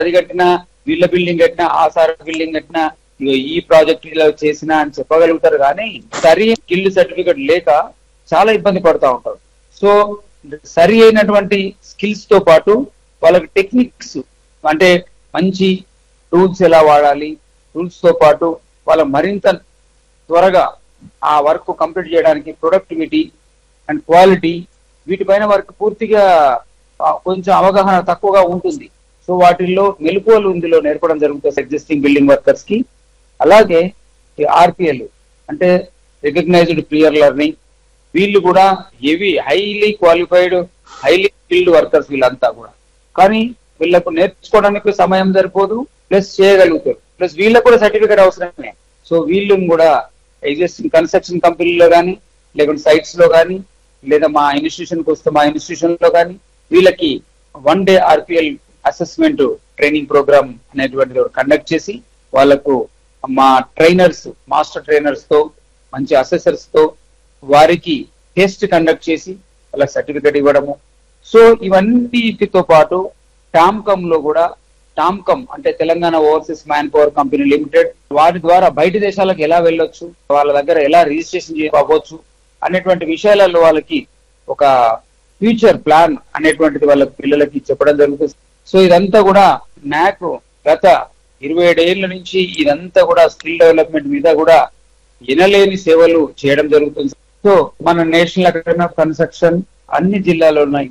అది కట్టినా వీళ్ళ బిల్డింగ్ కట్టినా ఆ సార్ బిల్డింగ్ కట్టినా ఇగో ఈ ప్రాజెక్ట్ ఇలా చేసినా అని చెప్పగలుగుతారు కానీ సరి స్కిల్ సర్టిఫికెట్ లేక చాలా ఇబ్బంది పడతా ఉంటారు సో సరి అయినటువంటి స్కిల్స్ తో పాటు వాళ్ళకి టెక్నిక్స్ అంటే మంచి టూల్స్ ఎలా వాడాలి టూల్స్ తో పాటు వాళ్ళ మరింత త్వరగా ఆ వర్క్ కంప్లీట్ చేయడానికి ప్రొడక్టివిటీ అండ్ క్వాలిటీ వీటిపైన వర్క్ పూర్తిగా ఆ, కొంచెం అవగాహన తక్కువగా ఉంటుంది సో వాటిల్లో మెలకువలు ఇందులో నేర్పడం జరుగుతుంది ఎగ్జిస్టింగ్ బిల్డింగ్ వర్కర్స్ కి అలాగే ఆర్పిఎల్ అంటే రికగ్నైజ్డ్ క్లియర్ లెర్నింగ్ వీళ్ళు కూడా heavy highly qualified highly skilled workers వీళ్ళంతా కూడా కానీ వీళ్ళకు నేర్చుకోవడానికి సమయం సరిపోదు ప్లస్ చేయగలుగుతారు ప్లస్ వీళ్ళకు కూడా సర్టిఫికేట్ అవసరమే సో వీళ్ళు కూడా ఎగ్జిస్టింగ్ కన్స్ట్రక్షన్ కంపెనీలో కానీ లేకుంటే సైట్స్ లో కానీ లేదా మా ఇన్స్టిట్యూషన్ కి వస్తే మా ఇన్స్టిట్యూషన్ లో కానీ వీళ్ళకి one day RPL assessment training programme అనేటువంటిది కండక్ట్ చేసి వాళ్ళకు మా ట్రైనర్స్ మాస్టర్ ట్రైనర్స్ తో మంచి అసెసర్స్ తో వారికి టెస్ట్ కండక్ట్ చేసి వాళ్ళకి సర్టిఫికేట్ ఇవ్వడము సో ఇవన్నిటితో పాటు టామ్కమ్ లో కూడా టామ్కమ్ అంటే Telangana overseas manpower company limited వారి ద్వారా బయట దేశాలకు ఎలా వెళ్ళొచ్చు వాళ్ళ దగ్గర ఎలా రిజిస్ట్రేషన్ అవ్వచ్చు అనేటువంటి విషయాలలో వాళ్ళకి ఒక ఫ్యూచర్ ప్లాన్ అనేటువంటిది వాళ్ళ పిల్లలకి చెప్పడం జరుగుతుంది సో ఇదంతా కూడా నాకు గత ఇరవై ఏళ్ళ నుంచి ఇదంతా కూడా స్కిల్ డెవలప్మెంట్ మీద కూడా ఎనలేని సేవలు చేయడం జరుగుతుంది సో మన నేషనల్ అకాడమీ ఆఫ్ కన్స్ట్రక్షన్ అన్ని జిల్లాలో ఉన్నాయి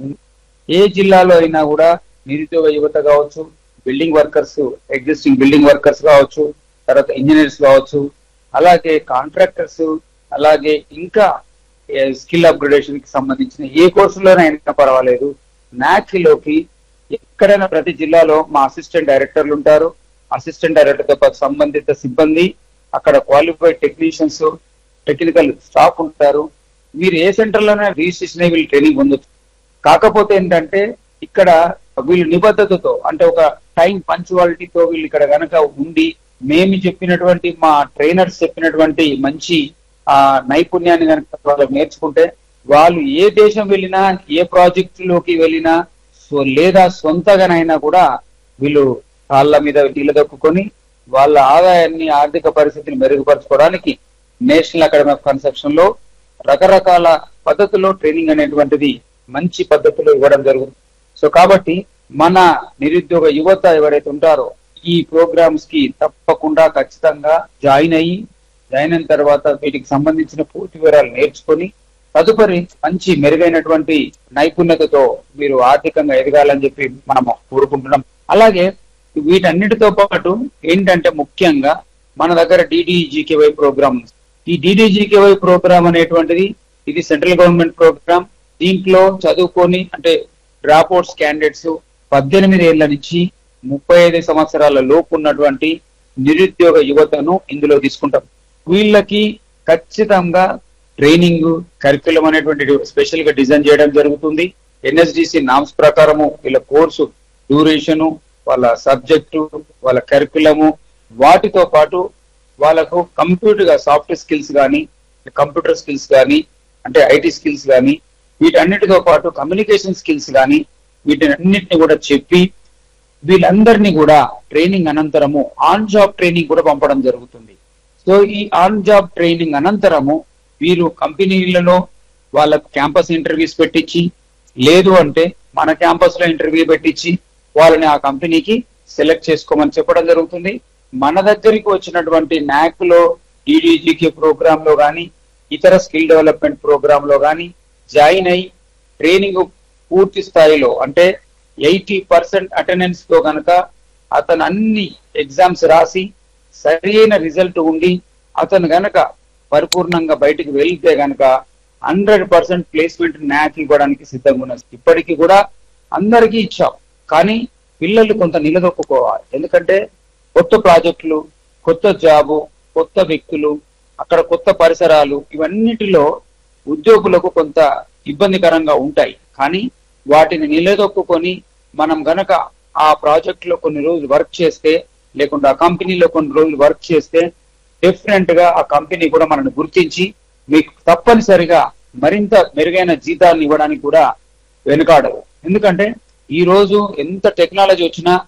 ఏ జిల్లాలో అయినా కూడా నిరుద్యోగ యువత కావచ్చు building workers existing building workers కావచ్చు తర్వాత ఇంజనీర్స్ కావచ్చు అలాగే కాంట్రాక్టర్స్ అలాగే ఇంకా స్కిల్ అప్గ్రేడేషన్ కి సంబంధించిన ఏ కోర్సులోనైనా పర్వాలేదు NAC లోకి ఎక్కడైనా ప్రతి జిల్లాలో మా అసిస్టెంట్ డైరెక్టర్లు ఉంటారు అసిస్టెంట్ డైరెక్టర్ తో పాటు సంబంధిత సిబ్బంది అక్కడ క్వాలిఫైడ్ టెక్నీషియన్స్ టెక్నికల్ స్టాఫ్ ఉంటారు మీరు ఏ సెంటర్ లోనే రిజిస్ట్రేషన్ అయ్యి వీళ్ళు ట్రైనింగ్ పొందొచ్చు కాకపోతే ఏంటంటే ఇక్కడ వీళ్ళు నిబద్ధతతో అంటే ఒక టైం పంచువాలిటీతో వీళ్ళు ఇక్కడ గనక ఉండి మేము చెప్పినటువంటి మా ట్రైనర్స్ చెప్పినటువంటి మంచి ఆ నైపుణ్యాన్ని కనుక వాళ్ళు నేర్చుకుంటే వాళ్ళు ఏ దేశం వెళ్ళినా ఏ ప్రాజెక్ట్ లోకి వెళ్ళినా సో లేదా సొంతగానైనా కూడా వీళ్ళు కాళ్ళ మీద నిలదొక్కుని వాళ్ళ ఆదాయాన్ని ఆర్థిక పరిస్థితిని మెరుగుపరచుకోవడానికి నేషనల్ అకాడమీ ఆఫ్ కన్స్ట్రక్షన్ లో రకరకాల పద్ధతుల్లో ట్రైనింగ్ అనేటువంటిది మంచి పద్ధతిలో ఇవ్వడం జరుగుతుంది సో కాబట్టి మన నిరుద్యోగ యువత ఎవరైతే ఉంటారో ఈ ప్రోగ్రామ్స్ కి తప్పకుండా ఖచ్చితంగా జాయిన్ అయ్యి జాయిన్ అయిన తర్వాత వీటికి సంబంధించిన పూర్తి వివరాలు నేర్చుకొని తదుపరి మంచి మెరుగైనటువంటి నైపుణ్యతతో మీరు ఆర్థికంగా ఎదగాలని చెప్పి మనం కోరుకుంటున్నాం అలాగే వీటన్నిటితో పాటు ఏంటంటే ముఖ్యంగా మన దగ్గర డిడిజికేవై ప్రోగ్రామ్ ఈ డిడిజికేవై ప్రోగ్రామ్ అనేటువంటిది ఇది సెంట్రల్ గవర్నమెంట్ ప్రోగ్రామ్ దీంట్లో చదువుకొని అంటే డ్రాప్ అవుట్స్ క్యాండిడేట్స్ పద్దెనిమిది ఏళ్ల నుంచి ముప్పై ఐదు సంవత్సరాల లోపు ఉన్నటువంటి నిరుద్యోగ యువతను ఇందులో తీసుకుంటాం వీళ్ళకి ఖచ్చితంగా ట్రైనింగ్ కరికులం అనేటువంటి స్పెషల్ గా డిజైన్ చేయడం జరుగుతుంది ఎన్ఎస్డిసి నామ్స్ ప్రకారము వీళ్ళ కోర్సు డ్యూరేషను వాళ్ళ సబ్జెక్టు వాళ్ళ కరికులము వాటితో పాటు వాళ్ళకు కంప్యూటర్ గా సాఫ్ట్ స్కిల్స్ కానీ కంప్యూటర్ స్కిల్స్ కానీ అంటే ఐటీ స్కిల్స్ కానీ వీటన్నిటితో పాటు కమ్యూనికేషన్ స్కిల్స్ కానీ వీటిని అన్నిటిని కూడా చెప్పి వీళ్ళందరినీ కూడా ట్రైనింగ్ అనంతరము ఆన్ జాబ్ ట్రైనింగ్ కూడా పంపడం జరుగుతుంది సో ఈ ఆన్ జాబ్ ట్రైనింగ్ అనంతరము వీరు కంపెనీలలో వాళ్ళ క్యాంపస్ ఇంటర్వ్యూస్ పెట్టించి లేదు అంటే మన క్యాంపస్ లో ఇంటర్వ్యూ పెట్టించి వాళ్ళని ఆ కంపెనీకి సెలెక్ట్ చేసుకోమని చెప్పడం జరుగుతుంది మన దగ్గరికి వచ్చినటువంటి నాక్ లో డిడిజికే ప్రోగ్రామ్ లో కానీ ఇతర స్కిల్ డెవలప్మెంట్ ప్రోగ్రామ్ లో కానీ జాయిన్ అయి ట్రైనింగ్ పూర్తి స్థాయిలో అంటే ఎయిటీ పర్సెంట్ అటెండెన్స్ తో కనుక అతను అన్ని ఎగ్జామ్స్ రాసి సరైన రిజల్ట్ ఉండి అతను గనక పరిపూర్ణంగా బయటికి వెళ్తే గనక హండ్రెడ్ పర్సెంట్ ప్లేస్మెంట్ న్యాక్ ఇవ్వడానికి సిద్ధంగా ఉన్నది ఇప్పటికీ కూడా అందరికీ ఇచ్చాం కానీ పిల్లలు కొంత నిలదొక్కుకోవాలి ఎందుకంటే కొత్త ప్రాజెక్టులు కొత్త జాబు కొత్త వ్యక్తులు అక్కడ కొత్త పరిసరాలు ఇవన్నిటిలో ఉద్యోగులకు కొంత ఇబ్బందికరంగా ఉంటాయి కానీ వాటిని నిలదొక్కుకొని మనం గనక ఆ ప్రాజెక్ట్ లో కొన్ని రోజులు వర్క్ చేస్తే లేకుంటే ఆ కంపెనీలో కొన్ని రోజులు వర్క్ చేస్తే డిఫరెంట్ గా ఆ కంపెనీ కూడా మనల్ని గుర్తించి మీకు తప్పనిసరిగా మరింత మెరుగైన జీతాలను ఇవ్వడానికి కూడా వెనుకాడదు ఎందుకంటే ఈ రోజు ఎంత టెక్నాలజీ వచ్చినా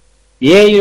ఏ